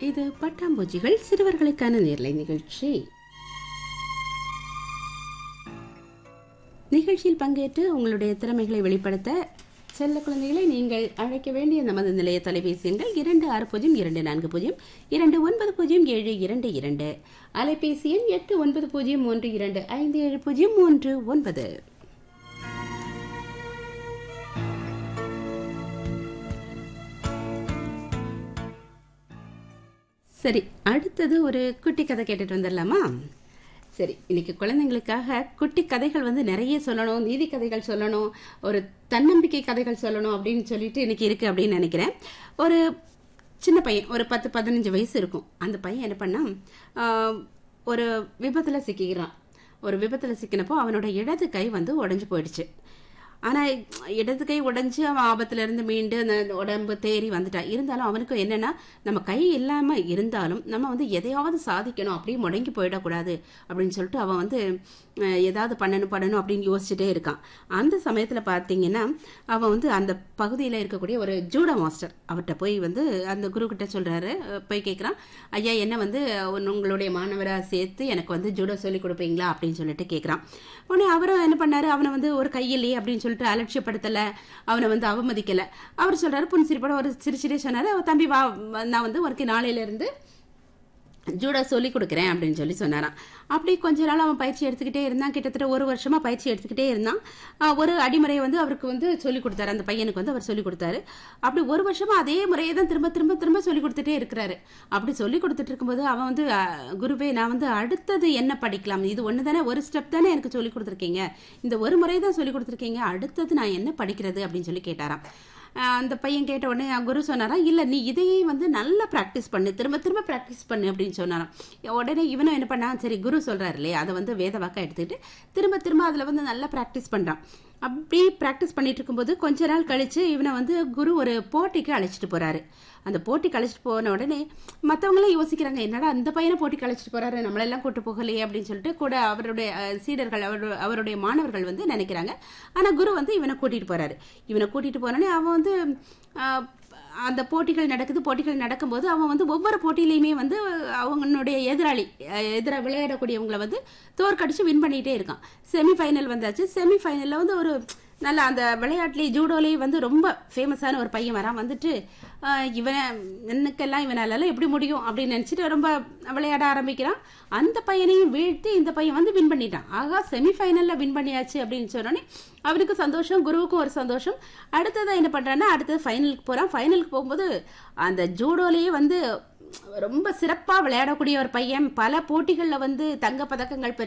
இது பட்டாம்பூச்சிகள் சிறுவர்களுக்கான நேர்லை நிகழ்ச்சி நிகழ்ச்சியில் பங்கேற்று உங்களுடைய திறமைகளை வெளிப்படுத்த செல்ல குழந்தைகளை நீங்கள் அழைக்க வேண்டிய நமது நிலைய தொலைபேசி எண்கள் இரண்டு ஆறு பூஜ்ஜியம் இரண்டு நான்கு பூஜ்ஜியம் இரண்டு ஒன்பது பூஜ்ஜியம் ஏழு இரண்டு இரண்டு அலைபேசி எண் எட்டு ஒன்பது பூஜ்ஜியம் மூன்று இரண்டு ஐந்து ஏழு பூஜ்ஜியம் மூன்று ஒன்பது சரி அடுத்தது ஒரு குட்டி கதை கேட்டுட்டு வந்துடலாமா சரி இன்னைக்கு குழந்தைங்களுக்காக குட்டி கதைகள் வந்து நிறைய சொல்லணும் நீதி கதைகள் சொல்லணும் ஒரு தன்னம்பிக்கை கதைகள் சொல்லணும் அப்படின்னு சொல்லிட்டு இன்னைக்கு இருக்கு அப்படின்னு நினைக்கிறேன் ஒரு சின்ன பையன் ஒரு பத்து பதினஞ்சு வயசு இருக்கும் அந்த பையன் என்ன பண்ணான் ஆஹ், ஒரு விபத்தில் சிக்கிக்கிறான் ஒரு விபத்தில் சிக்கினப்போ அவனோட இடது கை வந்து உடைஞ்சு போயிடுச்சு ஆனால் இடது கை உடைஞ்சு அவன் ஆபத்துல இருந்து மீண்டு அந்த உடம்பு தேறி வந்துட்டான் இருந்தாலும் அவனுக்கு என்னன்னா நம்ம கை இல்லாம இருந்தாலும் நம்ம வந்து எதையாவது சாதிக்கணும் அப்படியே முடங்கி போயிடக்கூடாது அப்படின்னு சொல்லிட்டு அவன் வந்து அஹ், ஏதாவது பண்ணணும் பண்ணணும் அப்படின்னு யோசிச்சுட்டே இருக்கான் அந்த சமயத்துல பார்த்தீங்கன்னா அவன் வந்து அந்த பகுதியில் இருக்கக்கூடிய ஒரு ஜூடோ மாஸ்டர் அவர்கிட்ட போய் வந்து அந்த குரு கிட்ட சொல்றாரு அஹ், போய் கேட்குறான் ஐயா என்ன வந்து உன் உங்களுடைய மாணவரா சேர்த்து எனக்கு வந்து ஜூடோ சொல்லி கொடுப்பீங்களா அப்படின்னு சொல்லிட்டு கேட்குறான் உடனே அவரும் என்ன பண்ணாரு அவனை வந்து ஒரு கையிலேயே அப்படின்னு சொல்லிட்டு அலட்சியப்படுத்தல அவனை வந்து அவமதிக்கல அவர் சொல்றாரு புன்சிரிப்போட ஒரு சிரிச்சிட்டே சொன்னாரு "அவ தம்பி வா நான் வந்து உனக்கு நாளையில இருந்து ஜூடோ சொல்லி கொடுக்குறேன் அப்படின்னு சொல்லி சொன்னாராம் அப்படி கொஞ்ச நாள் அவன் பயிற்சி எடுத்துக்கிட்டே இருந்தான் கிட்டத்தட்ட ஒரு வருஷமா பயிற்சி எடுத்துக்கிட்டே இருந்தான் ஆஹ் ஒரு அடிமுறையை வந்து அவருக்கு வந்து சொல்லி கொடுத்தாரு அந்த பையனுக்கு வந்து அவர் சொல்லி கொடுத்தாரு அப்படி ஒரு வருஷமா அதே முறையை தான் திரும்ப திரும்ப திரும்ப சொல்லி கொடுத்துட்டே இருக்கிறாரு அப்படி சொல்லி கொடுத்துட்டு இருக்கும்போது அவன் வந்து ஆஹ், குருவே நான் வந்து அடுத்தது என்ன படிக்கலாம் இது ஒன்று தானே ஒரு ஸ்டெப் தானே எனக்கு சொல்லி கொடுத்துருக்கீங்க இந்த ஒரு முறை தான் சொல்லி கொடுத்துருக்கீங்க அடுத்தது நான் என்ன படிக்கிறது அப்படின்னு சொல்லி கேட்டாராம் ஆஹ் அந்த பையன் கேட்ட உடனே அஹ் குரு சொன்னாரா இல்ல நீ இதையே வந்து நல்லா ப்ராக்டிஸ் பண்ணு திரும்ப திரும்ப ப்ராக்டிஸ் பண்ணு அப்படின்னு சொன்னாராம் உடனே இவனும் என்ன பண்ணான் சரி குரு சொல்றாரு இல்லையா அதை வந்து வேத வாக்கா எடுத்துக்கிட்டு திரும்ப திரும்ப அதுல வந்து நல்லா ப்ராக்டிஸ் பண்றான் அப்படி ப்ராக்டிஸ் பண்ணிட்டு இருக்கும்போது கொஞ்ச நாள் கழிச்சு இவனை வந்து குரு ஒரு போட்டிக்கு அழைச்சிட்டு போறாரு அந்த போட்டிக்கு அழைச்சிட்டு போன உடனே மற்றவங்களாம் யோசிக்கிறாங்க என்னடா அந்த பையனை போட்டிக்கு அழைச்சிட்டு போறாரு நம்மளெல்லாம் கூட்டு போகலையே அப்படின்னு சொல்லிட்டு கூட அவருடைய அஹ், சீடர்கள் அவரு- அவருடைய மாணவர்கள் வந்து நினைக்கிறாங்க ஆனா குரு வந்து இவனை கூட்டிட்டு போறாரு இவனை கூட்டிட்டு போனோடனே அவன் வந்து அஹ், அந்த போட்டிகள் நடக்குது போட்டிகள் நடக்கும்போது அவன் வந்து ஒவ்வொரு போட்டியிலையுமே வந்து அவங்களுடைய எதிராளி அஹ், எதிரா விளையாடக்கூடியவங்களை வந்து தோற்கடிச்சு வின் பண்ணிட்டே இருக்கான் செமிஃபைனல் வந்தாச்சு செமிஃபைனல்ல வந்து ஒரு நல்ல அந்த விளையாட்டுலேயே ஜூடோலேயே வந்து ரொம்ப ஃபேமஸான ஒரு பையன் வரான் வந்துட்டு ஆஹ், இவனை என்னக்கெல்லாம் இவனால எப்படி முடியும் அப்படின்னு நினச்சிட்டு ரொம்ப விளையாட ஆரம்பிக்கிறான் அந்த பையனையும் வீழ்த்தி இந்த பையன் வந்து வின் பண்ணிட்டான் ஆகா செமிஃபைனலில் வின் பண்ணியாச்சு அப்படின்னு சொன்னோடனே அவனுக்கு சந்தோஷம் குருவுக்கும் ஒரு சந்தோஷம் அடுத்ததான் என்ன பண்ணுறான்னா அடுத்தது ஃபைனலுக்கு போகிறான் ஃபைனலுக்கு போகும்போது அந்த ஜூடோலேயே வந்து ரொம்ப சிறப்பாக விளையாடக்கூடிய ஒரு பையன் பல போட்டிகளில் வந்து தங்க பதக்கங்கள் பெற்ற